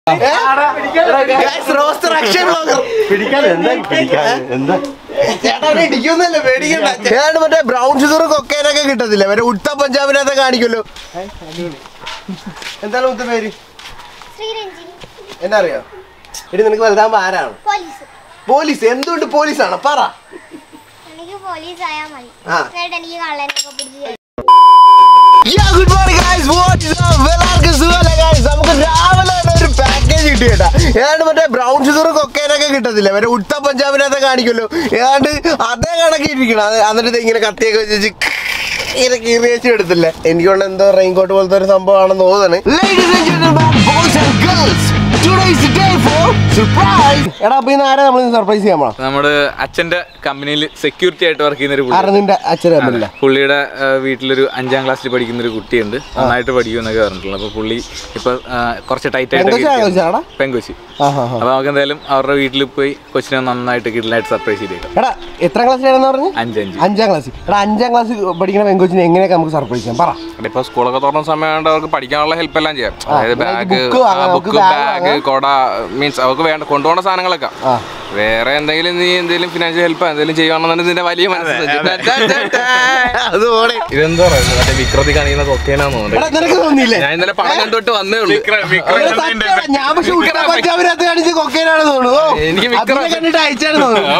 Roster Akshay blogger പിടിക്കാൻ എന്താ പിടിക്കാൻ എന്താ ചേട്ടാ അവിടെ ഇടിക്കുന്നല്ലേ പേടിക്കണ്ട ഏതാണ്ട് മറ്റേ ബ്രൗൺ ഷുഗർ കൊക്കേനൊക്കെ കിട്ടത്തില്ല മറ്റേ ഉത്ത പഞ്ചാബിനകത്ത് കാണിക്കുമല്ലോ എന്താണ് മുത്ത പേര് ശ്രീരഞ്ജിനി എന്നാ അറിയോ എടി നിനക്ക് വലുതാകുമ്പോ ആരാണ് പോലീസ് പോലീസ് എന്തുകൊണ്ട് പോലീസാണ് പറ എനിക്ക് പോലീസ് ആയാൽ മതി ആ. എന്നിട്ട് എനിക്ക് കള്ളനൊക്കെ പിടിച്ച് Yeah, good morning guys. What is up? എല്ലാവർക്കും സുഖമല്ലേ guys? നമുക്ക് രാവിലെ തന്നെ ഒരു പാക്കേജ് കിട്ടി കേട്ടാ ഏതാണ്ട് മറ്റേ ബ്രൗൺ ഷുഗർ കൊക്കേനൊക്കെ കിട്ടത്തില്ല മറ്റേ ഉത്ത പഞ്ചാബിനകത്ത് കാണിക്കുമല്ലോ ഏതാണ്ട് അതേ കണക്ക് ഇരിക്കണം അത് എന്നിട്ട് ഇത് ഇങ്ങനെ കത്തിയൊക്കെ വെച്ച് ഇങ്ങനെ കീറി വെച്ച് എടുത്തില്ല എനിക്കൊണ്ട് എന്തോ റെയിൻകോട്ട് പോലത്തെ ഒരു സംഭവമാണെന്ന് തോന്നുന്നു Ladies and gentlemen, boys and girls, today is the day for surprise. എടാ അപ്പൊ ഇന്ന് ആരാ നമ്മൾ സർപ്രൈസ് ചെയ്യാൻ പോണം നമ്മുടെ അച്ഛന്റെ കമ്പനിയിൽ സെക്യൂരിറ്റി ആയിട്ട് വർക്ക് ചെയ്യുന്ന ഒരു പുള്ളി ആരാ നിന്റെ അച്ഛനെ അമ്മല്ല പുള്ളിയുടെ ആ, വീട്ടിലൊരു അഞ്ചാം ക്ലാസ്സിൽ പഠിക്കുന്ന ഒരു കുട്ടിയുണ്ട് നന്നായിട്ട് പഠിക്കും എന്നൊക്കെ പറഞ്ഞിട്ടുള്ളത് അപ്പൊ പുള്ളി ഇപ്പൊ ആ, കുറച്ച് ടൈറ്റ് പെങ്കൊച്ചാണോ ആയിട്ട് കൊച്ചാടാ? പെങ്കൊച്ചി ആഹാ അപ്പൊ നമുക്ക് എന്തായാലും അവരുടെ വീട്ടിൽ പോയി കൊച്ചിനെ നന്നായിട്ട് കിടലായിട്ട് സർപ്രൈസ് ചെയ്തേക്കാം എടാ എത്രാം ക്ലാസ്സിലാണെന്ന് പറഞ്ഞു അഞ്ചഞ്ച് അഞ്ചാം ക്ലാസ് എടാ അഞ്ചാം ക്ലാസ് പഠിക്കുന്ന പെങ്കൊച്ചിനെ എങ്ങനെയൊക്കെ നമുക്ക് സർപ്രൈസ് ചെയ്യാം പറ ഇപ്പൊ സ്കൂളൊക്കെ തുറന്ന സമയമായിട്ട് അവർക്ക് പഠിക്കാനുള്ള ഹെൽപ്പ് എല്ലാം ചെയ്യാം അതായത് like ബാഗ് book വാങ്ങാം, ബുക്ക് നമുക്ക് bag ബാഗ് വാങ്ങാം. കൊട മീൻസ് അവർക്ക് വേണ്ട കൊണ്ടുപോകുന്ന സാധനങ്ങളൊക്കെ ആ. വേറെ എന്തെങ്കിലും നീ എന്തെങ്കിലും ഫിനാൻഷ്യൽ ഹെൽപ്പ് എന്തെങ്കിലും ചെയ്യുകയാണെന്നുണ്ടെങ്കിൽ ഇതിന്റെ വലിയ മനസ്സ് അത് ഓടെ ഇതെന്തോ പറയുന്നത് മറ്റേ വിക്രതി കാണിക്കുന്ന കൊക്കേനാന്ന് എടാ തോന്നുന്നത് നിനക്ക് തോന്നിയില്ലേ ഞാൻ ഇന്നലെ പണം കണ്ടോട്ട് വന്നേ ഉള്ളൂ എടാ, സത്യമാ, ഞാൻ പക്ഷെ ഉത്ത പഞ്ചാബിനകത്ത് കാണിച്ച് കൊക്കയിലാണ് തോന്നുന്നു ഓ, എനിക്ക് വിക്രം- അഭിനെ കണ്ടിട്ട് അയച്ചാണ് തോന്നുന്നു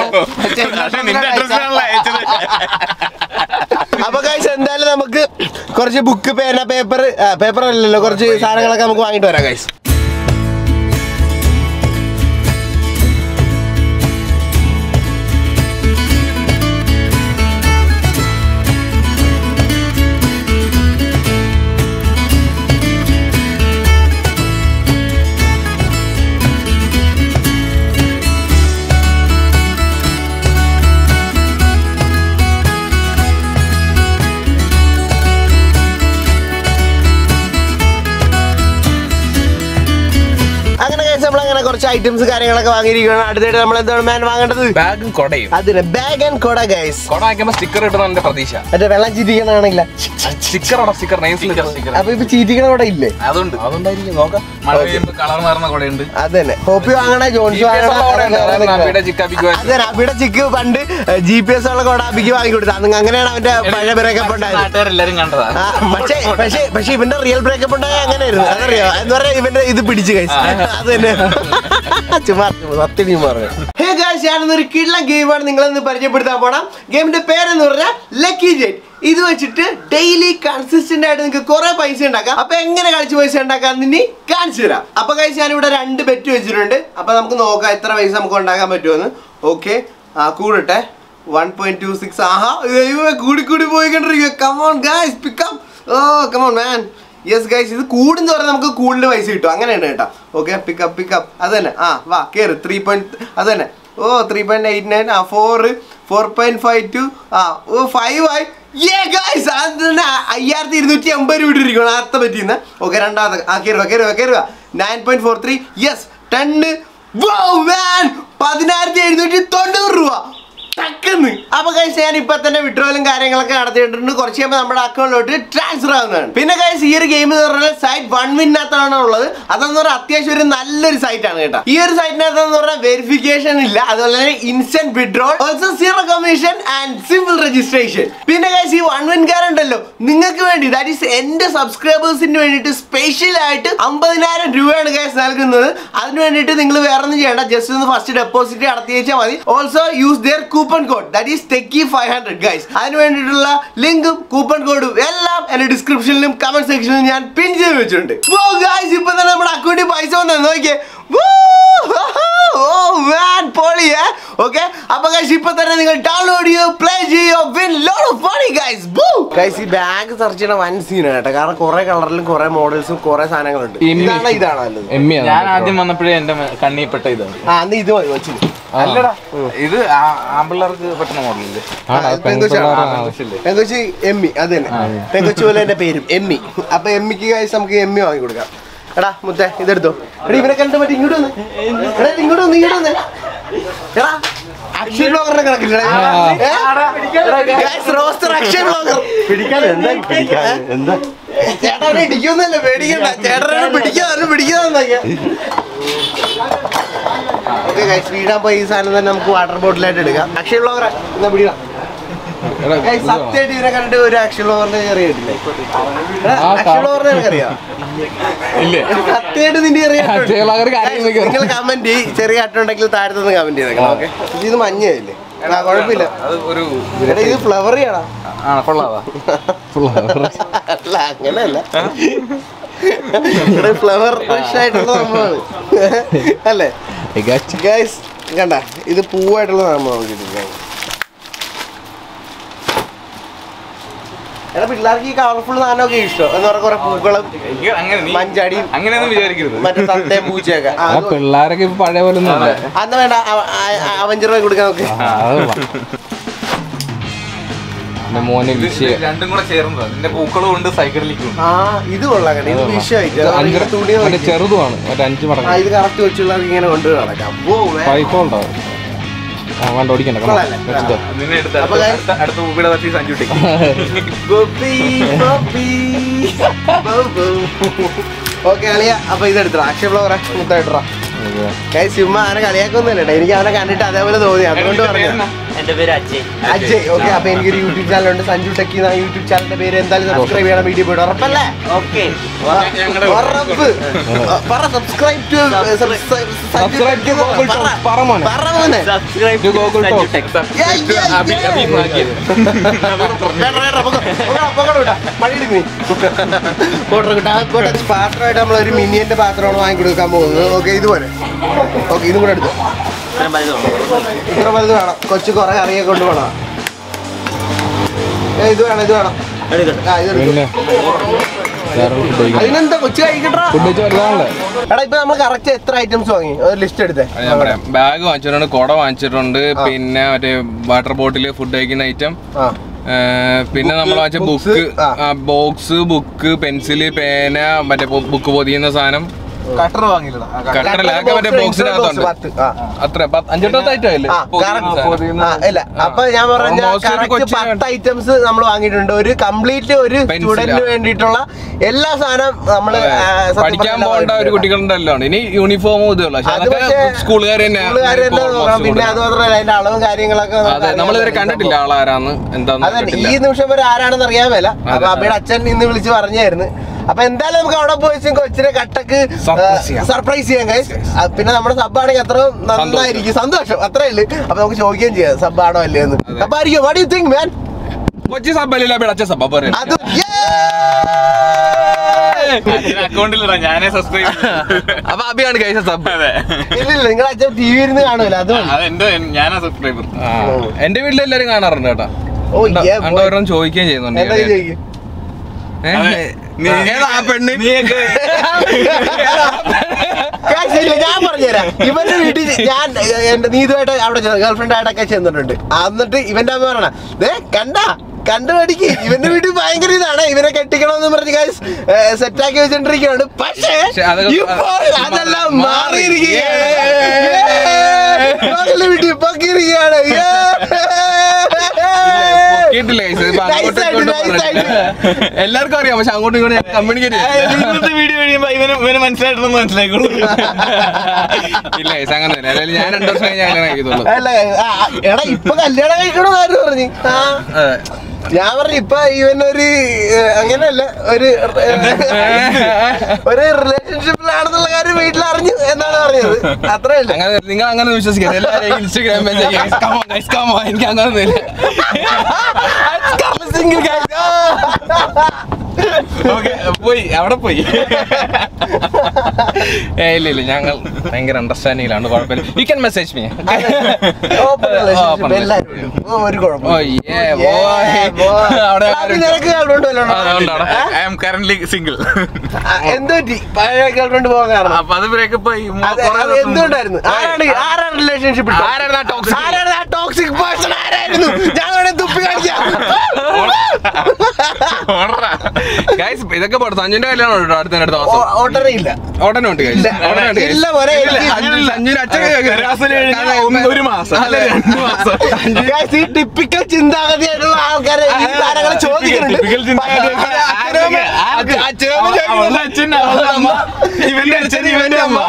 അപ്പൊ guys, എന്തായാലും നമുക്ക് കുറച്ച് ബുക്ക് പേന പേപ്പർ പേപ്പർ അല്ലല്ലോ കുറച്ച് സാധനങ്ങളൊക്കെ നമുക്ക് വാങ്ങിട്ട് വരാം ഗൈസ് അങ്ങനെ കഴിച്ച് നമ്മൾ അങ്ങനെ കുറച്ച് ഐറ്റംസ് കാര്യങ്ങളൊക്കെ വാങ്ങിയിരിക്കുകയാണ് അടുത്തായിട്ട് നമ്മൾ എന്താണ് മാൻ വാങ്ങേണ്ടത് ബാഗും കൊടയും അതിന് ബാഗ് ആൻഡ് കൊട ഗൈസ് കൊട വാങ്ങിക്കുമ്പോ സ്റ്റിക്കർ കിട്ടുന്ന എന്റെ പ്രതീക്ഷ മറ്റേ വെള്ളം ചീറ്റിക്കണാണെങ്കിൽ സ്റ്റിക്കർ സ്റ്റിക്കർ നെയിം സ്റ്റിക്കർ അപ്പൊ ഇപ്പൊ ചീറ്റിക്കണ കൊട ഇല്ലേ അതുണ്ട് അതുകൊണ്ടായിരിക്കും നോക്കാം മഴ പെയ്യുമ്പോ കളർ മാറുന്ന കുടയുണ്ട് അത് തന്നെ ഹോപ്പി വാങ്ങണ ജോൺസ് വാങ്ങണ ചിക്കാപ്പിക്ക് അതെ അവിടെ ചിക്ക് പണ്ട് ജി പി എസ് ഉള്ള കൊട അബിക്ക് വാങ്ങി കൊടുത്തത് അന്ന് അങ്ങനെയാണ് അവന്റെ പഴയ ബ്രേക്കപ്പ് ഉണ്ടായത് നാട്ടുകാരെല്ലാരും കണ്ടതാ ആ, പക്ഷേ പക്ഷേ പക്ഷേ ഇവന്റെ റിയൽ ബ്രേക്കപ്പ് ഉണ്ടായ അങ്ങനെയായിരുന്നു അതറിയോ എന്ന് പറയാ ഇവന്റെ ഇത് പിടിച്ച് കഴിച്ചു അത് തന്നെ ചുമ്മാ സത്യം നീ പറഞ്ഞു ഹേ ഗായ്സ് ഞാനിന്നൊരു കിള്ളം ഗെയിമാണ് നിങ്ങളെന്ന് പരിചയപ്പെടുത്താൻ പോണം ഗെയിമിന്റെ പേരെന്ന് പറഞ്ഞാൽ ലക്കി ജെറ്റ് ഇത് വെച്ചിട്ട് ഡെയിലി കൺസിസ്റ്റന്റ് ആയിട്ട് നിങ്ങൾക്ക് കുറെ പൈസ ഉണ്ടാക്കാം അപ്പൊ എങ്ങനെ കളിച്ച് പൈസ ഉണ്ടാക്കാം ഇനി കാണിച്ചു തരാം അപ്പൊ കഴിച്ച് ഞാനിവിടെ രണ്ട് ബെറ്റ് വെച്ചിട്ടുണ്ട് അപ്പൊ നമുക്ക് നോക്കാം എത്ര പൈസ നമുക്ക് ഉണ്ടാക്കാൻ പറ്റുമെന്ന് ഓക്കെ ആ കൂടട്ടെ വൺ പോയിന്റ് ടു സിക്സ് ആഹാ ദൈവമേ കൂടി കൂടി പോയിക്കൊണ്ടിരിക്കുക കമോൺ ഗായ്സ് പിക്കപ്പ് ഓ കമോൺ മാൻ യെസ് ഗൈസ് ഇത് കൂടുന്ന് പറഞ്ഞാൽ നമുക്ക് കൂടുതൽ പൈസ കിട്ടും അങ്ങനെയാണ് കേട്ടോ ഓക്കെ പിക്കപ്പ് പിക്കപ്പ് അത് തന്നെ ആ വാ കയറി ത്രീ പോയിന്റ് അത് തന്നെ ഓ ത്രീ പോയിന്റ് എയ്റ്റ് നയൻ ആ four four point five two ആ ഓ ഫൈവ് ആയി ഏ ഗൈസ് അത് തന്നെ അയ്യായിരത്തി ഇരുന്നൂറ്റി അമ്പത് രൂപ ഇട്ടിരിക്കണം അത്ത പറ്റിയെന്ന് ഓക്കെ രണ്ടാമത്തെ ആ കയറുക കയറുക കയറുക nine point four three yes ടെന്ന് പതിനായിരത്തി എഴുന്നൂറ്റി തൊണ്ണൂറ് രൂപ ടക്കെന്ന് അപ്പൊ കഴിച്ച് ഞാൻ ഇപ്പൊ തന്നെ വിഡ്രോയിലും കാര്യങ്ങളൊക്കെ നടത്തിയിട്ടുണ്ട് കുറച്ച് കഴിയുമ്പോൾ നമ്മുടെ അക്കൗണ്ടിലോട്ട് ട്രാൻസ്ഫർ ആവുന്നതാണ് പിന്നെ കഴിച്ച് ഈ ഒരു ഗെയിം എന്ന് പറഞ്ഞാൽ സൈറ്റ് വൺ വിന്നകത്താണ് ഉള്ളത് അതെന്ന് പറഞ്ഞാൽ അത്യാവശ്യം ഒരു നല്ലൊരു സൈറ്റ് ആണ് കേട്ടോ ഈ ഒരു സൈറ്റിനകത്ത് എന്ന് പറഞ്ഞാൽ വെരിഫിക്കേഷൻ ഇല്ല അതുപോലെ തന്നെ instant withdrawal also zero commission and simple registration പിന്നെ കഴിച്ച് ഈ വൺ വിൻ കാർ ഉണ്ടല്ലോ നിങ്ങൾക്ക് വേണ്ടി ദാറ്റ് ഈസ് എന്റെ സബ്സ്ക്രൈബേഴ്സിന് വേണ്ടിയിട്ട് സ്പെഷ്യൽ ആയിട്ട് അമ്പതിനായിരം രൂപയാണ് കേസ് നൽകുന്നത് അതിന് വേണ്ടിയിട്ട് നിങ്ങൾ വേറെ ഒന്നും ചെയ്യേണ്ട ജസ്റ്റ് ഒന്ന് ഫസ്റ്റ് ഡെപ്പോസിറ്റ് നടത്തി വെച്ചാൽ മതി also use their coupon code that is techie five hundred guys അതിന് വേണ്ടിയിട്ടുള്ള ലിങ്കും കൂപ്പൺ കോഡും എല്ലാം എന്റെ ഡിസ്ക്രിപ്ഷനിലും കമന്റ് സെക്ഷനിലും ഞാൻ പിൻ ചെയ്ത് വെച്ചിട്ടുണ്ട് ഗൈസ് ഇപ്പൊ തന്നെ നമ്മുടെ അക്കൗണ്ടിൽ പൈസ വന്നു നോക്കിയേ ഓ മാൻ പൊളിയേ ഓക്കെ അപ്പൊ ഗൈസ് ഇപ്പൊ തന്നെ നിങ്ങൾ ഡൗൺലോഡ് ചെയ്യോ പ്ലേ ചെയ്യോ win load of money guys guys ഈ ബാഗ് സെർച്ച് ചെയ്യണ വൻ സീനാണ് കേട്ടോ കാരണം കുറെ കളറിലും കുറെ മോഡൽസും കുറെ സാധനങ്ങളുണ്ട് ഇതാണ് ഇതാണ് നല്ലത് ഞാൻ ആദ്യം വന്നപ്പോഴേ എന്റെ കണ്ണിപ്പെട്ട ഇതാണ് ആ അന്ന് ഇത് മതി വെച്ചു അല്ലടാ ഇത് ആ- ആമ്പിള്ളേർക്ക് പറ്റുന്ന മോഡലല്ലേ പെങ്കൊച്ചി എമ്മി അത് തന്നെ പെങ്കൊച്ചി പോലെ എന്റെ പേരും എമ്മി അപ്പൊ എമ്മിക്ക് ഗൈസ് നമുക്ക് എമ്മി വാങ്ങി കൊടുക്കാം എടാ മുത്തേ ഇതെടുത്തോ എടാ ഇവനെ കണ്ടിട്ട് മറ്റേ ഇങ്ങോട്ട് വന്ന് എടാ ഇത് ഇങ്ങോട്ട് വന്ന് ഇങ്ങോട്ട് വന്ന് എടാ അക്ഷയ് ബ്ലോഗറിനെ കണക്കില്ലടാ റോസ്റ്റർ അക്ഷയ് ബ്ലോഗർ പിടിക്കാൻ എന്താ പിടിക്കാൻ എന്താ ചേട്ടനെ ഇടിക്കുന്നല്ല പേടിക്കണ്ട ചേട്ടനെ പിടിക്കാതെ പിടിക്കാതെ ഓക്കെ ഗൈസ് വീടാൻ പോയി ഈ സാധനം തന്നെ നമുക്ക് വാട്ടർ ബോട്ടിലായിട്ട് എടുക്കാം അക്ഷയ ബ്ലോഗർ എന്നാ പിടിക്കാം Guys, സത്യമായിട്ട് ഇതിനെ കണ്ടിട്ട് ഒരു അക്ഷയ ബ്ലോഗറിന്റെ ചെറിയ കിട്ടില്ലേ അക്ഷയ ബ്ലോഗറിനെ എനിക്കറിയാം ഇല്ലേ സത്യമായിട്ട് നിന്റെ ചെറിയ അക്ഷയ blogger കാര്യം ചോദിക്കാം. നിങ്ങൾ കമന്റ് ചെറിയ അട്ടുണ്ടെങ്കിൽ താഴത്തുനിന്ന് കമന്റ് ചെയ്തേക്കണം ഓക്കെ ഇത് മഞ്ഞയില്ലേ ആ കുഴപ്പമില്ല അത് ഒരു എടാ, ഇത് ഫ്ലവറി ആണോ ആ കൊള്ളാവാ അല്ല അങ്ങനെയല്ല ഫ്ലവർ ഫ്രഷ് ആയിട്ടുള്ള സംഭവമാണ് അല്ലേ ഗൈസ് കണ്ട ഇത് പൂവായിട്ടുള്ള സംഭവം കിട്ടിയിരിക്കുന്നത് എടാ പിള്ളേർക്ക് ഈ കളർഫുൾ സാധനമൊക്കെ ഇഷ്ടം എന്ന് പറഞ്ഞ കുറെ പൂക്കളും എനിക്ക് അങ്ങനെ നീ മഞ്ചാടിയും അങ്ങനെയൊന്നും വിചാരിക്കരുത് മറ്റേ തത്തയും പൂച്ചയൊക്കെ ആ, ആ അത് പിള്ളേരൊക്കെ ഇപ്പൊ പഴയ പോലെ ഒന്നും അല്ല. അന്ന് വേണ്ട അവഞ്ചർ കൊടുക്കാൻ നോക്ക് ആ, അത് കൊള്ളാം. എന്റെ മോനെ ഇത് വിഷയ ഇത് രണ്ടും കൂടെ ചേർന്നതാ നിന്റെ പൂക്കളും ഉണ്ട് സൈക്കിളിലേക്കും ഉണ്ട് ആ ഇത് കൊള്ളാം കേട്ടോ ഇത് വിഷയമായിട്ട് അഞ്ചര തുണി മറ്റേ നോക്കി. ചെറുതുമാണ് മറ്റേ അഞ്ച് ആ മടങ്ങ് ഇത് കറക്റ്റ് വെച്ചുള്ള ഇങ്ങനെ കൊണ്ട് നടക്കാം ഓ വേ- പൈപ്പ് ഉണ്ടാവും ആ വേണ്ട ഓടിക്കണ്ട കൊള്ളാല്ലേ? നിന്നെ എടുത്ത് അപ്പൊ അടുത്ത- guys- അടുത്ത- അടുത്ത പൂപ്പിയുടെ തട്ടി സഞ്ചു ഇട്ടേക്ക്. ബോബി, ബോബി, ബോബോ. ഓക്കെ അളിയ അപ്പൊ ഇതെടുത്തോ അക്ഷയ ഫ്ലവറെ മുത്തായിട്ടാ കൈ സിമ്മ അവനെ കളിയാക്കൊന്നുമില്ല കേട്ടോ എനിക്ക് അവനെ കണ്ടിട്ട് അതേപോലെ തോന്നി അതുകൊണ്ട് പറഞ്ഞു എന്റെ പേര് അജയ് അജയ് ഓക്കെ അപ്പൊ എനിക്കൊരു യൂട്യൂബ് ചാനൽ ഉണ്ട് സഞ്ജു ടെക്കി എന്ന യൂട്യൂബ് ചാനലിന്റെ പേര് എന്തായാലും സബ്സ്ക്രൈബ് ചെയ്യണം വീഡിയോ പോയിട്ട് ഉറപ്പല്ലേ ഓക്കെ ഞങ്ങളുടെ ഉറപ്പ് പറ subscribe to Subscribe to Google Talk. പറ മോനെ. പറ മോനെ subscribe To Google Talk. Yeah, yeah, അഭി- yeah. അഭി മാറ്റിയത്. പാത്രമായിട്ട് നമ്മൾ ഒരു മിനിയന്റെ പാത്രമാണ് വാങ്ങിക്കൊടുക്കാൻ പോകുന്നത് ഓക്കെ ഇതുപോലെ ഓക്കെ ഇതും കൂടെ എടുത്തു ഇത്രയും വലുതാണ് ഇത്ര വലുത് വേണം കൊച്ചു കുറെ കറിയൊക്കെ കൊണ്ടുപോകണം ഏ ഇത് വേണം ഇത് വേണം എടുക്കട്ടെ ആ ഇത് എടുത്തു. പിന്നെ വേറെ ഫുഡ് കഴിക്കണം അതിനെന്താ കൊച്ചു കഴിക്കട്ടാ ഫുഡ് കഴിച്ച് വലുതാണല്ലേ എടാ ഇപ്പൊ നമ്മൾ കറക്റ്റ് എത്ര ഐറ്റംസ് വാങ്ങി ഒരു ലിസ്റ്റ് എടുത്തേ അത് ഞാൻ പറയാം ബാഗ് വാങ്ങിച്ചിട്ടുണ്ട് കുട വാങ്ങിച്ചിട്ടുണ്ട് പിന്നെ മറ്റേ വാട്ടർ ബോട്ടിൽ ഫുഡ് കഴിക്കുന്ന ഐറ്റം ആ പിന്നെ നമ്മൾ വാങ്ങിച്ച books, ബുക്ക് ആ. ബോക്സ് ബുക്ക് പെൻസില് പേന മറ്റേ ബുക്ക് പൊതിയുന്ന സാധനം കട്ടർ വാങ്ങിയില്ലടാ ആ, കട്ടർ. കട്ടറല്ല അതൊക്കെ മറ്റേ ബോക്സിനകത്തുണ്ട് പത്ത് ആ അത്ര അഞ്ചെട്ടത്തെ ഐറ്റം അല്ലേ ആ, പൊതിയുന്ന correct. സാധനം. ആ, ഇല്ല അപ്പൊ ഞാൻ പറഞ്ഞ Almost ഒരു correct കൊച്ചു പത്ത് ഐറ്റംസ് നമ്മൾ വാങ്ങിയിട്ടുണ്ട് ഒരു കംപ്ലീറ്റ് ഒരു Pencil, സ്റ്റുഡന്റിന് ആ. വേണ്ടിയിട്ടുള്ള എല്ലാ സാധനം നമ്മള് അതെ. ആ, സത്യം പഠിക്കാൻ പറഞ്ഞാൽ പോകേണ്ട ഒരു കുട്ടികളുടെ എല്ലാം ഉണ്ട് ഇനി യൂണിഫോമും ഇതുള്ള പക്ഷെ അത് അതൊക്കെ പക്ഷേ സ്കൂളുകാർ തന്നെ സ്കൂളുകാര് തന്നെ ഇപ്പൊ നോക്കണം. almost പിന്നെ അത് കൊടുക്കണം. മാത്രമല്ല അതിന്റെ അളവും കാര്യങ്ങളൊക്കെ നമുക്ക് അതെ അറിയാൻ നമ്മളിതുവരെ പറ്റും. കണ്ടിട്ടില്ല ആളാരാന്ന് എന്താന്ന് അതന്നെ ഈ കണ്ടിട്ടില്ല നിമിഷം വരെ ആരാണെന്ന് അറിയാൻ മേല അപ്പൊ അതെ, അമ്മയുടെ അച്ഛൻ ഇന്ന് വിളിച്ച് പറഞ്ഞായിരുന്നു അപ്പൊ എന്തായാലും നമുക്ക് അവിടെ പോയി കൊച്ചിനെ കട്ടക്ക് Surprise ചെയ്യാം. സർപ്രൈസ് ചെയ്യാം guys. ആ, പിന്നെ നമ്മുടെ സബ്ബാണെങ്കിൽ അത്ര നന്നായിരിക്കും സന്തോഷം അത്രേ ഉള്ളു അപ്പൊ നമുക്ക് ചോദിക്കുകയും ചെയ്യാം സബ്ബാണോ അല്ലേ എന്ന് അപ്പൊ ആയിരിക്കും വാട്ട് യു തിങ്ക് മാൻ കൊച്ചി സബ്ബല്ല ബിടച്ച സബ്ബ പോരെ അത് അതിന് അക്കൗണ്ടിലിടാ ഞാനേ സബ്സ്ക്രൈബ് അപ്പൊ അഭിയാണ് കഴിച്ച സബ് അതെ ഇല്ലില്ല നിങ്ങൾ അച്ഛൻ ടി വി ഇരുന്ന് കാണുമല്ലോ അതുകൊണ്ട് അതെന്റെ ഞാനാ സബ്സ്ക്രൈബർ എന്റെ വീട്ടിൽ എല്ലാരും കാണാറുണ്ട് കേട്ടാ ഓ yeah, boy. ഓരോന്നും ചോദിക്കുകയും ചെയ്യുന്നുണ്ട് എന്താ ഇത് ചോദിക്കും ഏ? അതെ. നീ- ഏതാ ആ പെണ്ണ് നീയൊക്കെ Guys, ഇല്ല, ഞാൻ പറഞ്ഞുതരാം ഇവന്റെ വീട്ടിൽ ഞാൻ ഏ, എന്റെ നീതുമായിട്ട് അവിടെ ഗേൾഫ്രണ്ട് ആയിട്ടൊക്കെ ചെന്നിട്ടുണ്ട് എന്നിട്ട് ഇവന്റെ അമ്മ പറയണ ദേ കണ്ടാ കണ്ടു പഠിക്ക് ഇവന്റെ വീട്ടിൽ ഭയങ്കര ഇതാണ് ഇവനെ കെട്ടിക്കണമെന്ന് പറഞ്ഞ് ഗൈസ് സെറ്റാക്കി വെച്ചിട്ടിരിക്കുകയാണ് പക്ഷേ പക്ഷേ അതൊക്കെ- ഇപ്പോൾ അതെല്ലാം മാറി. മാറിയിരിക്കുകയാണ് Yeah. മകളുടെ വീട്ടിൽ പൊക്കിയിരിക്കുകയാണ് കേട്ടില്ല guys. ഇതിപ്പോ അങ്ങോട്ടും ഇങ്ങോട്ടും പറഞ്ഞിട്ടില്ല. എല്ലാവർക്കും അറിയാം പക്ഷെ അങ്ങോട്ടും ഇങ്ങോട്ടും കമ്മ്യൂണിക്കേറ്റ് ഇന്നത്തെ വീഡിയോ കഴിയുമ്പോ ഇവന് ഇവന് മനസ്സിലായിട്ടൊന്നും മനസ്സിലായിക്കോളൂ ഇല്ല guys, അങ്ങനെയല്ല അല്ലെങ്കിൽ ഞാൻ രണ്ടു വർഷം കഴിഞ്ഞാൽ കല്യാണം കഴിക്കത്തുള്ളൂ അല്ല ആ, എടാ ഇപ്പൊ കല്യാണം കഴിക്കണമെന്ന് ആര് പറഞ്ഞു ആ അതെ. ഞാൻ പറഞ്ഞു ഇപ്പൊ ഇവനൊരു ഏ, അങ്ങനെയല്ല ഒരു ഏ, ഒരു റിലേഷൻഷിപ്പിലാണെന്നുള്ള കാര്യം വീട്ടിൽ അറിഞ്ഞു എന്നാണ് പറഞ്ഞത് അത്രേ ഉള്ളു അങ്ങനെ നിങ്ങൾ അങ്ങനെ വിശ്വസിക്കരുത് എല്ലാവരും ഇൻസ്റ്റാഗ്രാം എനിക്ക് അങ്ങനെ സിംഗിൾ ഓക്കെ പോയി അവിടെ പോയി ഏ ഇല്ല ഇല്ല ഞങ്ങൾ ഭയങ്കര അണ്ടർസ്റ്റാൻഡിങ്ങിലാണ് കുഴപ്പമില്ല you can message me open relationship എല്ലാവരും ഉണ്ട്. ഓ, ഒരു കുഴപ്പം ഓ ഏ അവിടെ നിനക്ക് ഗേൾഫ്രണ്ട് വല്ലതും ആ, ഉണ്ട് അവിടെ. ഐ ആം കറന്റ് സിംഗിൾ എന്ത് പറ്റി പഴയ ഗേൾഫ്രണ്ട് പോകാൻ കാരണം അപ്പൊ അത് ബ്രേക്കപ്പ് ആയി മൂ- അത് കുറേ അത് ദിവസം എന്തുകൊണ്ടായിരുന്നു ആരാണ് ആരാണ് റിലേഷൻഷിപ്പ് ആരാണ് ആ toxic? ആരാണ് ആ ടോക്സിക് പേഴ്സൺ ആരായിരുന്നു ഞാൻ വേണേ തുപ്പി കാണിക്കാം ഓടറാ. ഗൈസ് ഇതൊക്കെ പോട്ടെ സഞ്ജുന്റെ കല്യാണം ഉണ്ട് അടുത്ത അടുത്ത മാസം ഓട്ടറിയില്ല ഉടനെ ഉണ്ട് guys. ഇല്ല. ഉടനെ ഉണ്ട് guys. ഇല്ല മോനെ, ഇല്ല, എനിക്ക് സഞ്ജു- സഞ്ജുവിന് അച്ഛൻ തെരാസിൽ കഴിഞ്ഞാൽ ഒന്ന് ഒരു മാസം അല്ല രണ്ട് മാസം Guys, ഈ ടിപ്പിക്കൽ ചിന്താഗതിയായിട്ടുള്ള ആൾക്കാരെ ഈ താരങ്ങളെ ചോദിക്കുന്നുണ്ട് typical ചിന്താഗതി. പക്ഷേ അച്ഛനും അമ്മ- ആർക്ക്? അവളുടെ അച്ഛൻ അവളുടെ അമ്മ ഇവന്റെ അച്ഛൻ ഇവന്റെ അമ്മ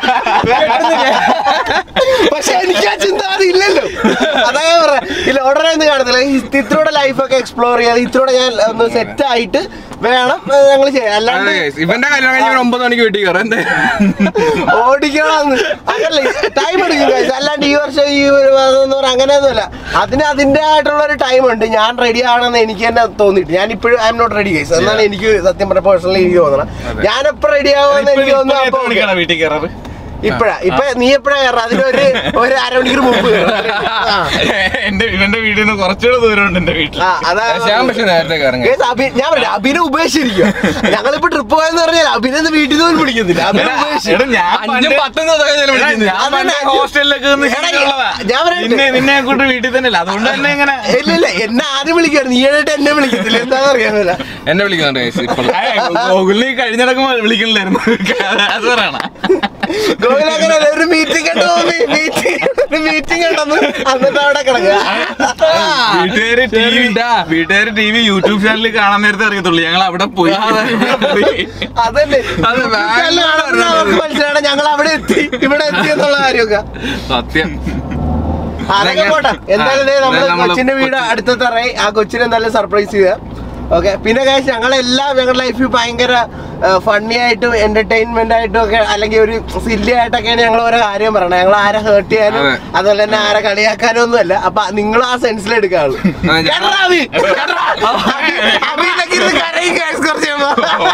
പക്ഷെ എനിക്ക് ആ ചിന്ത അതില്ലല്ലോ അതാ ഞാൻ പറയാ ഈ ലോഡറെ ഒന്നും കാണത്തില്ല ഈ ഇത്രയുടെ ലൈഫൊക്കെ എക്സ്പ്ലോർ ചെയ്യാതെ ഇത്രയുടെ ഞാൻ ഒന്ന് സെറ്റ് ആയിട്ട് വേണം ഞങ്ങൾ ചെയ്യാൻ അല്ലാണ്ട് ഇവന്റെ കല്യാണം കഴിഞ്ഞ ഇവൻ ഒമ്പത് മണിക്ക് വീട്ടിൽ കയറാം എന്താ ഓടിക്കണം അങ്ങനല്ല ടൈം എടുക്കും guys. അല്ലാണ്ട് ഈ വർഷം ഈ ഒരു മാസം എന്ന് പറഞ്ഞാൽ അങ്ങനെയൊന്നുമല്ല അതിന് അതിന്റെ ആയിട്ടുള്ള ഒരു ടൈം ഉണ്ട് ഞാൻ റെഡി ആണെന്ന് എനിക്ക് തന്നെ തോന്നിയിട്ട് ഞാൻ ഇപ്പോഴും I am not ready guys എന്നാണ് എനിക്ക് സത്യം പറഞ്ഞ പേഴ്സണലി എനിക്ക് തോന്നണം ഞാൻ എപ്പോ റെഡി ആവുമെന്ന് എനിക്ക് തോന്നുന്നു അപ്പൊ okay. വീട്ടിൽ കയറാറ് ഇപ്പഴാ ഇപ്പൊ നീ എപ്പോഴാ കയറാം അതിനൊരു ഒരു അരമണിക്കൂർ മുമ്പ് കയറാം. ആ. എന്റെ ഇവന്റെ വീട്ടിൽ നിന്ന് കുറച്ചുകൂടെ ദൂരമുണ്ട് എന്റെ വീട്ടിൽ ആ, അതാ ഞാൻ പക്ഷെ നേരത്തെ കയറും Guys, അഭി- ഞാൻ പറയാം അഭിനെ ഉപേക്ഷിച്ചിരിക്കും ഞങ്ങളിപ്പോ ട്രിപ്പ് പോയെന്ന് പറഞ്ഞാൽ അഭിനെ ഒന്നും വീട്ടിൽ നിന്ന് പോലും വിളിക്കുന്നില്ല അഭിനെ ഉപേക്ഷിച്ചു അഞ്ചും പത്തും ദിവസം ഞാൻ വിളിക്കുന്നു ഞാൻ പണ്ട് അതന്നെ. ഹോസ്റ്റലിലൊക്കെ നിന്ന് എടാ, ശീലമുള്ളതാ. ഞാൻ പറയട്ടെ. നിന്നെ നിന്നെ കൂട്ടി വീട്ടിൽ തന്നെ അല്ല അതുകൊണ്ട് തന്നെ ഇങ്ങനെ ഇല്ല ഇല്ല എന്നെ ആദ്യം വിളിക്കാറ് നീ ആയിട്ട് എന്നെ വിളിക്കത്തില്ല എന്താന്ന് അറിയാമല്ല എന്നെ വിളിക്കുന്നുണ്ട് guys ഇപ്പോൾ ഗൂഗിളിൽ കഴിഞ്ഞിടക്കുമ്പോ വിളിക്കണില്ലായിരുന്നു അത് പറയണ ഗോകുലങ്ങനെ ഒരു മീറ്റിംഗ് ഉണ്ടോ മീറ്റിംഗ് ഒരു മീറ്റിംഗ് ഉണ്ടെന്ന് എന്നിട്ട് അവിടെ കിടക്കുക വീട്ടുകാര് ടി വി വീട്ടുകാര് ടി വി യൂട്യൂബ് ചാനലിൽ കാണാൻ നേരത്തെ അറിയത്തുള്ളൂ ഞങ്ങൾ അവിടെ പോയി അതല്ലേ അത് യൂട്യൂബ് ചാനൽ കാണുമ്പോൾ അവർക്ക് മനസ്സിലാണ് ഞങ്ങൾ അവിടെ എത്തി ഇവിടെ എത്തി എന്നുള്ള കാര്യമൊക്കെ സത്യം അതൊക്കെ പോട്ടെ എന്തായാലും ദേ നമ്മള് നമ്മള് കൊച്ചിന്റെ വീട് കൊച്ചി- അടുത്തത്തെ ഇറങ്ങി ആ കൊച്ചിനെ എന്തായാലും സർപ്രൈസ് ചെയ്യുക ഓക്കെ പിന്നെ കാശ് ഞങ്ങളെല്ലാം ഞങ്ങളുടെ ലൈഫിൽ ഭയങ്കര ഫണ്ണി ആയിട്ടും എന്റർടൈൻമെന്റ് ആയിട്ടും ഒക്കെ അല്ലെങ്കിൽ ഒരു സില്ലി ആയിട്ടൊക്കെയാണ് ഞങ്ങൾ ഓരോ കാര്യം പറയണത് ഞങ്ങൾ ആരെ ഹേർട്ട് ചെയ്യാനും അതെ. അതുപോലെ തന്നെ ആരെ കളിയാക്കാനും ഒന്നും അല്ല അപ്പൊ നിങ്ങൾ ആ സെൻസിൽ എടുക്കാവുള്ളൂ അതെ, ഞാൻ- കേട്ടോ അഭി? കേട്ടോ? അഭി- അഭിയിലൊക്കെ ഇരുന്ന് കരയും guys കുറച്ച് കഴിയുമ്പോ.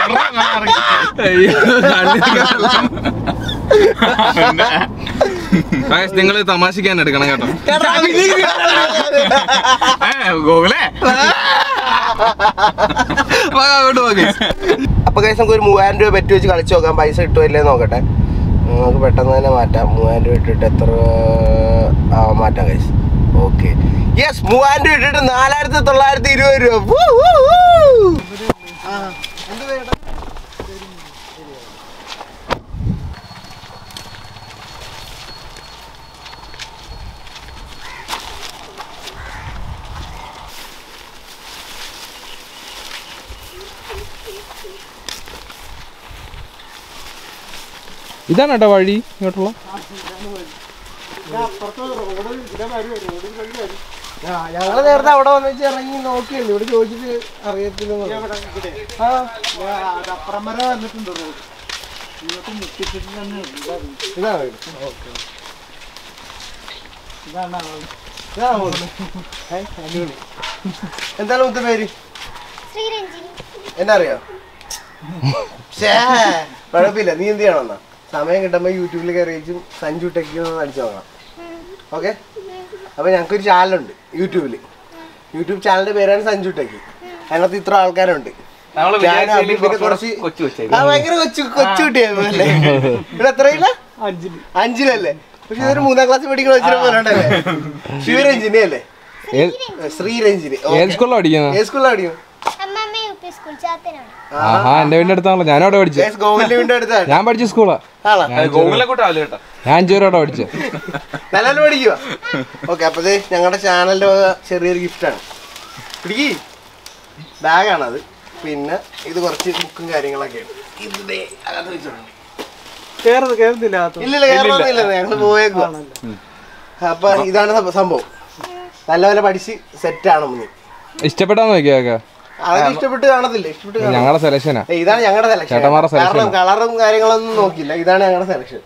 നിങ്ങൾ തമാശിക്കാൻ എടുക്കണം കേട്ടോ കേട്ടോ അഭി? നീ കേട്ടോ? ഗോകുലേ അങ്ങോട്ട് പോകെ അപ്പൊ കൈസ് നമുക്ക് ഒരു മൂവായിരം രൂപ പറ്റി വെച്ച് കളിച്ചു നോക്കാം പൈസ കിട്ടുമല്ലേ നോക്കട്ടെ നമുക്ക് പെട്ടെന്ന് തന്നെ മാറ്റാം മൂവായിരം രൂപ ഇട്ടിട്ട് എത്ര ആ മാറ്റാം കൈസ് ഓക്കെ യെസ് മൂവായിരം രൂപ ഇട്ടിട്ട് നാലായിരത്തി തൊള്ളായിരത്തി ഇരുപത് രൂപ വൂ, വൂ, വൂ. ആ, എന്ത് വേണം? ഇതാണ് കേട്ടോ വഴി ഇങ്ങോട്ടുള്ള ആ, ഞങ്ങള് നേരത്തെ അവിടെ വന്ന് വെച്ച് ഇറങ്ങി നോക്കിയുണ്ട് ഇവിടെ ചോദിച്ചിട്ട് അറിയത്തില്ല ആ ഇതാണ് ഓക്കെ എന്താണ് മുത്ത പേര് ശ്രീരഞ്ജിനി എന്നാ അറിയോ ഷേ കുഴപ്പമില്ല നീ എന്ത് ചെയ്യണമെന്നാ സമയം കിട്ടുമ്പോ യൂട്യൂബിൽ കയറിയും സഞ്ജു ടെക്കി ഒന്ന് അടിച്ചു നോക്കണം ഓക്കെ അപ്പൊ ഞങ്ങൾക്കൊരു ചാനലുണ്ട് യൂട്യൂബിൽ യൂട്യൂബ് ചാനലിന്റെ പേരാണ് സഞ്ജു ടെക്കി അതിനകത്ത് ഇത്ര ആൾക്കാരുണ്ട് ഞാൻ അഭി പിന്നെ കുറച്ച് ആ ഭയങ്കര കൊച്ചു കൊച്ചു കുട്ടിയായിരുന്നു അല്ലേ ഇവിടെ എത്രയില്ല അഞ്ചിലല്ലേ പക്ഷെ ഇതൊരു മൂന്നാം ക്ലാസ് പഠിക്കുന്ന കൊച്ചിനെ പോലെ ഉണ്ടല്ലേ ശിവരഞ്ജിനി അല്ലേ ശ്രീരഞ്ജിനി ഏത് സ്കൂളിലാണ് പഠിക്കുന്നത് ഏത് സ്കൂളിലാണ് പഠിക്കുന്നത് അമ്മമ്മ യു പി സ്കൂൾ ചാത്തനാണ് ആഹാ എന്റെ വീടിന്റെ അടുത്താണല്ലോ ഞാനും അവിടെ പഠിച്ചത് ഗൈസ് ഗോകുലിന്റെ വീടിന്റെ അടുത്താണ് ഞാൻ പഠിച്ച സ്കൂളാ ആണോ ഗൂഗിളിലെ കൂട്ടാവില്ല കേട്ടോ ഞാൻ അഞ്ചു അവിടെ പഠിച്ചത് നല്ല പഠിക്കുക ഓക്കെ അപ്പൊ ദേ ഞങ്ങളുടെ ചാനലിന്റെ വക ചെറിയൊരു ഗിഫ്റ്റാണ് പിടിക്കി ബാഗാണത് പിന്നെ ഇത് കുറച്ച് ബുക്കും കാര്യങ്ങളൊക്കെയാണ് ഇത് ദേ അകത്ത് വെച്ചോളൂ ഇല്ലില്ല കേരളമൊന്നുമില്ല ഞങ്ങൾ പോയേക്കുവാ അപ്പൊ ഇതാണ് സംഭ- സംഭവം നല്ലപോലെ പഠിച്ച് സെറ്റ് ആണ് മുന്നിൽ ഇഷ്ടപ്പെട്ടാന്ന് നോക്കിയാക്ക അതൊക്കെ ഇഷ്ടപ്പെട്ട് കാണത്തില്ല ഇഷ്ടപ്പെട്ട് കാണാം ഞങ്ങളുടെ സെലക്ഷനാ ഏയ് ഇതാണ് ഞങ്ങളുടെ സെലക്ഷൻ ചേട്ടന്മാരുടെ selection കാരണം കളറും കാര്യങ്ങളൊന്നും നോക്കില്ല ഇതാണ് ഞങ്ങളുടെ സെലക്ഷൻ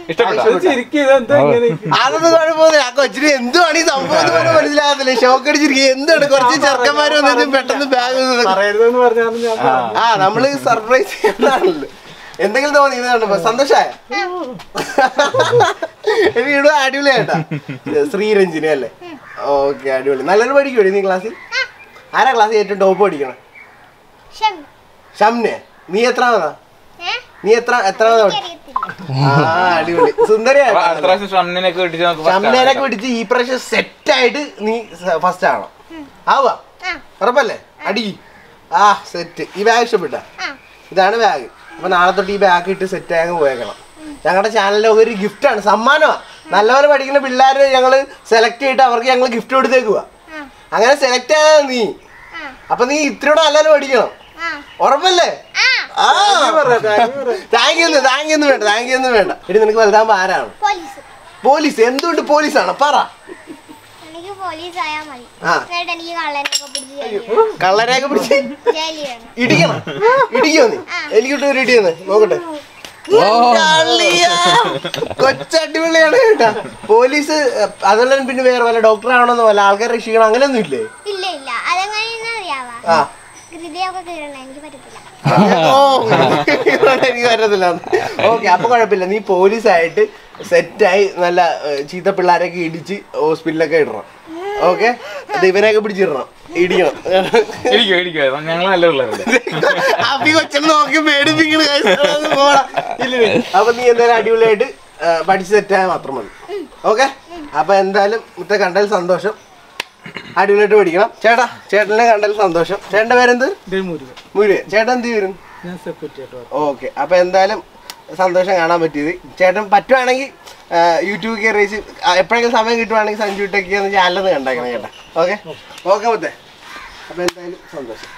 അതൊന്നും കുഴപ്പമൊന്നുമില്ല ആ കൊച്ചിന് എന്തുവാണ് ഈ സംഭവം എന്ന് പോലും മനസ്സിലാകത്തില്ല ഷോക്ക് അടിച്ചിരിക്കുക എന്താണ് കുറച്ച് ചെറുക്കന്മാർ വന്നിട്ട് പെട്ടെന്ന് ബാഗ് ആ നമ്മള് സർപ്രൈസ് ചെയ്യുന്നതാണല്ലോ എന്തെങ്കിലും തോന്നി ഇത് കണ്ടപ്പോ സന്തോഷായ വീടും അടിപൊളിയായിട്ടാ ശ്രീരഞ്ജിനി അല്ലേ ഓക്കെ അടിപൊളി നല്ലൊരു പഠിക്കൂടി നീ ക്ലാസ്സിൽ ആരാ ക്ലാസ്സിൽ ഏറ്റവും ടോപ്പ് പഠിക്കണം ഷം ഷംനെ നീ എത്രാമതാ ഏ നീ എത്ര എത്രാമതാ പഠി- എനിക്കറിയത്തില്ല ആ അടിപൊളി സുന്ദരിയായിട്ടാ അടുത്ത പ്രാവശ്യം ഷംനിനൊക്കെ പിടിച്ച് നമുക്ക് first ഷംനേനൊക്കെ ആക്കാം. പിടിച്ച് ഈ പ്രാവശ്യം സെറ്റ് ആയിട്ട് നീ ഫസ്റ്റ് ആവണം ആവുക ആ ഉറപ്പല്ലേ അടി ആ സെറ്റ് ഈ ബാഗ് ഇഷ്ടപ്പെട്ട ആ ഇതാണ് ബാഗ് അപ്പൊ നാളെ തൊട്ട് ഈ ബാഗ് ഇട്ട് സെറ്റ് ആയി പോയേക്കണം ഞങ്ങളുടെ ചാനലിലെ ഒരു ഗിഫ്റ്റാണ് സമ്മാനമാണ് നല്ലപോലെ പഠിക്കുന്ന പിള്ളേർ ഞങ്ങൾ സെലക്ട് ചെയ്തിട്ട് അവർക്ക് ഞങ്ങൾ ഗിഫ്റ്റ് കൊടുത്തേക്കുക ആ അങ്ങനെ സെലക്ട് ആയാ നീ ആ അപ്പൊ നീ ഇത്രയോടെ നല്ലപോലെ പഠിക്കണം ആ ഉറപ്പല്ലേ ആ ആ താങ്ക് യു താങ്ക് യു വേണ്ട താങ്ക് യു വേണ്ട എടി നിനക്ക് വലുതാകുമ്പോ ആരാണ് പോലീസ് പോലീസ് എന്തുകൊണ്ട് പോലീസാണ് പറ എനിക്ക് പോലീസ് ആയാൽ മതി ആ. എന്നിട്ട് എനിക്ക് കള്ളനൊക്കെ പിടിച്ച് ജയിലിൽ കള്ളരെയൊക്കെ പിടിച്ച് ജയിലിൽ ഇടണം. ഇടിക്കണം ഇടിക്കോ നീ എനിക്കിട്ട് ഒരു ഇടിയെന്ന് നോക്കട്ടെ കള്ളിയാ. കൊച്ചടിപൊളിയാണ് കേട്ടാ പോലീസ് അഹ്, അതല്ല പിന്നെ വേറെ വല്ല ഡോക്ടർ ആവണമെന്നോ വല്ല ആൾക്കാരെ രക്ഷിക്കണം അങ്ങനെയൊന്നും ഇല്ലേ ഇല്ല ഇല്ല അതെങ്ങനെയെന്ന് അറിയാവാ ആ ഹൃദയമൊക്കെ കീറണം എനിക്ക് പറ്റത്തില്ല ഓ, എനിക്ക് പറ്റത്തില്ല ഓക്കെ അപ്പൊ കുഴപ്പമില്ല നീ പോലീസായിട്ട് സെറ്റായി നല്ല ഏഹ്, ചീത്ത പിള്ളേരൊക്കെ ഇടിച്ച് ഹോസ്പിറ്റലിലൊക്കെ ഇടണം ഓക്കെ ഇവനെയൊക്കെ പിടിച്ചിടണം ഇടിക്കണം ഇരിക്കും ഇരിക്കും ഞങ്ങൾ നല്ല പിള്ളേരല്ലേ അപ്പി കൊച്ചനെ നോക്കി പേടിപ്പിക്കണ അപ്പൊ നീ എന്തായാലും അടിപൊളിയായിട്ട് ഏഹ്, പഠിച്ച് സെറ്റായാൽ മാത്രം മതി ഓക്കെ അപ്പൊ എന്തായാലും മുത്ത കണ്ടതിൽ സന്തോഷം അടിപൊളിയായിട്ട് പഠിക്കണം ചേട്ടാ ചേട്ടനെ കണ്ടതിൽ സന്തോഷം ചേട്ടന്റെ പേരെന്ത് മുരുകൻ ചേട്ടൻ എന്ത് വരും ഓക്കെ അപ്പൊ എന്തായാലും സന്തോഷം കാണാൻ പറ്റിയത് ചേട്ടൻ പറ്റുവാണെങ്കിൽ യൂട്യൂബ് കയറി എപ്പോഴെങ്കിലും സമയം കിട്ടുവാണെങ്കിൽ സഞ്ജു ടെക്കി എന്ന ചാനലൊന്ന് കണ്ടേക്കണം ചേട്ടാ ഓക്കെ ഓക്കെ മുത്തേ അപ്പൊ എന്തായാലും സന്തോഷം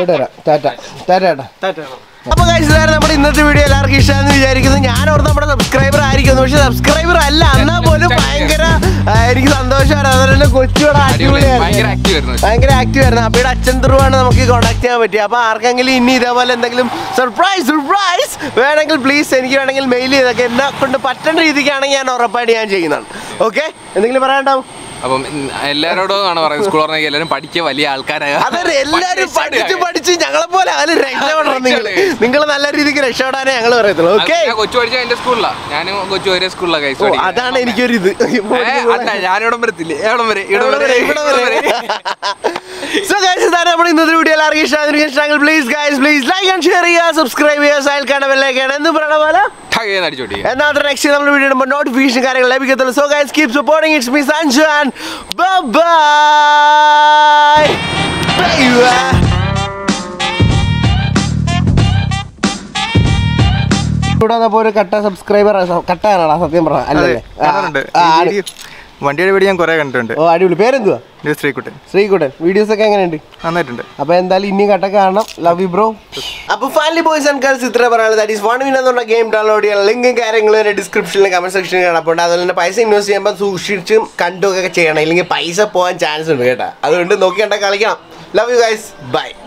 അപ്പൊ കഴിച്ചതായിരുന്നു നമ്മുടെ ഇന്നത്തെ വീഡിയോ എല്ലാവർക്കും ഇഷ്ടമാണെന്ന് വിചാരിക്കുന്നു ഞാൻ ഓർത്ത് നമ്മുടെ സബ്സ്ക്രൈബർ ആയിരിക്കുന്നു പക്ഷെ സബ്സ്ക്രൈബർ അല്ല എന്നാ പോലും ഭയങ്കര ആ, എനിക്ക് സന്തോഷമാണ് അതുപോലെ കൊച്ചുകൂടെ അടിപൊളി ഭയങ്കര അടിപൊളിയായിരുന്നു ആക്റ്റീവ് ആയിരുന്നു ഭയങ്കര ആക്റ്റീവ് ആയിരുന്നു അപ്പയുടെ അച്ഛൻ ത്രൂവാണ് നമുക്ക് കോൺടാക്ട് ചെയ്യാൻ പറ്റിയത് അപ്പൊ ആർക്കെങ്കിലും ഇനി ഇതേപോലെ എന്തെങ്കിലും സർപ്രൈസ് സർപ്രൈസ് വേണമെങ്കിൽ പ്ലീസ് എനിക്ക് വേണമെങ്കിൽ മെയിൽ ചെയ്തൊക്കെ എന്നെ കൊണ്ട് പറ്റുന്ന രീതിക്കാണെങ്കിൽ ഞാൻ ഉറപ്പായിട്ട് ഞാൻ ചെയ്യുന്നതാണ് ഓക്കെ എന്തെങ്കിലും പറയാണ്ടാവും അപ്പം ഉം, എല്ലാരോടും ആണ് പറയുന്നത് സ്കൂൾ പറഞ്ഞെങ്കിൽ എല്ലാവരും പഠിക്കുക വലിയ ആൾക്കാരായ അതൊരു എല്ലാരും പഠിച്ച് പഠിച്ച് ഞങ്ങളെ പോലെ അതിൽ രക്ഷപ്പെടണം നിങ്ങൾ നിങ്ങൾ നല്ല രീതിക്ക് രക്ഷപ്പെടാനേ ഞങ്ങൾ പറയത്തുള്ളൂ ഓക്കെ ഞാൻ കൊച്ചു പഠിച്ച എന്റെ സ്കൂളിലാണ് ഞാനും കൊച്ചു ഒരേ സ്കൂളിലാണ് കൈസ് അതാണ് എനിക്കൊരു ഇത് അല്ല ഞാൻ ഇവിടം വരത്തില്ല എവിടം വരെ ഇവിടെ വരെ, ഇവിടെ വരെ. So guys, ഇതാണ് നമ്മുടെ ഇന്നത്തെ വീഡിയോ എല്ലാവർക്കും ഇഷ്ടമാണെങ്കിൽ please guys please like and share ചെയ്യുക സബ്സ്ക്രൈബ് ചെയ്യുക സൈൽ കാണാൻ ബെല്ലേക്കാണ് എന്ന് പറയണ പോലെ അടിച്ചോട്ടി എന്നാൽ നെക്സ്റ്റ് നമ്മൾ വീഡിയോ ഇടുമ്പോൾ നോട്ടിഫിക്കേഷൻ കാര്യങ്ങൾ ലഭിക്കത്തുള്ളൂ so guys keep supporting it's me Sanju and bye ഇവിടെ വന്നപ്പോ ഒരു കട്ട സബ്സ്ക്രൈബർ കട്ടാണോ സത്യം പറഞ്ഞ അല്ലല്ലേ ആ, ആ, ആണ്. വണ്ടിയുടെ വീഡിയോ ഞാൻ കുറെ കണ്ടിട്ടുണ്ട് ഓ അടിപൊളി പേരെന്തുവാ ഇത് ശ്രീകുട്ടൻ ശ്രീകുട്ടൻ വീഡിയോസ് ഒക്കെ എങ്ങനെയുണ്ട് നന്നായിട്ടുണ്ട് അപ്പൊ എന്തായാലും ഇനിയും കട്ട കാണണം ലവ് യു ബ്രോ അപ്പൊ ഫാമിലി ബോയ്സ് ആൻഡ് ഗേൾസ് ഇത്ര പറയാനുള്ളത് ദാറ്റ് ഈസ് വൺ വിൻ എന്നുള്ള ഗെയിം ഡൗൺലോഡ് ചെയ്യാൻ ലിങ്കും കാര്യങ്ങളും എൻ്റെ ഡിസ്ക്രിപ്ഷനിലും കമന്റ് സെക്ഷനിൽ കിടപ്പുണ്ട് അതുപോലെ തന്നെ പൈസ ഇൻവെസ്റ്റ് ചെയ്യുമ്പോൾ സൂക്ഷിച്ചും കണ്ടും ഒക്കെ ചെയ്യണം ഇല്ലെങ്കിൽ പൈസ പോകാൻ ചാൻസ് ഉണ്ട് കേട്ടോ അതുകൊണ്ട് നോക്കി കണ്ട കളിക്കണം ലവ് യു ഗൈസ് ബൈ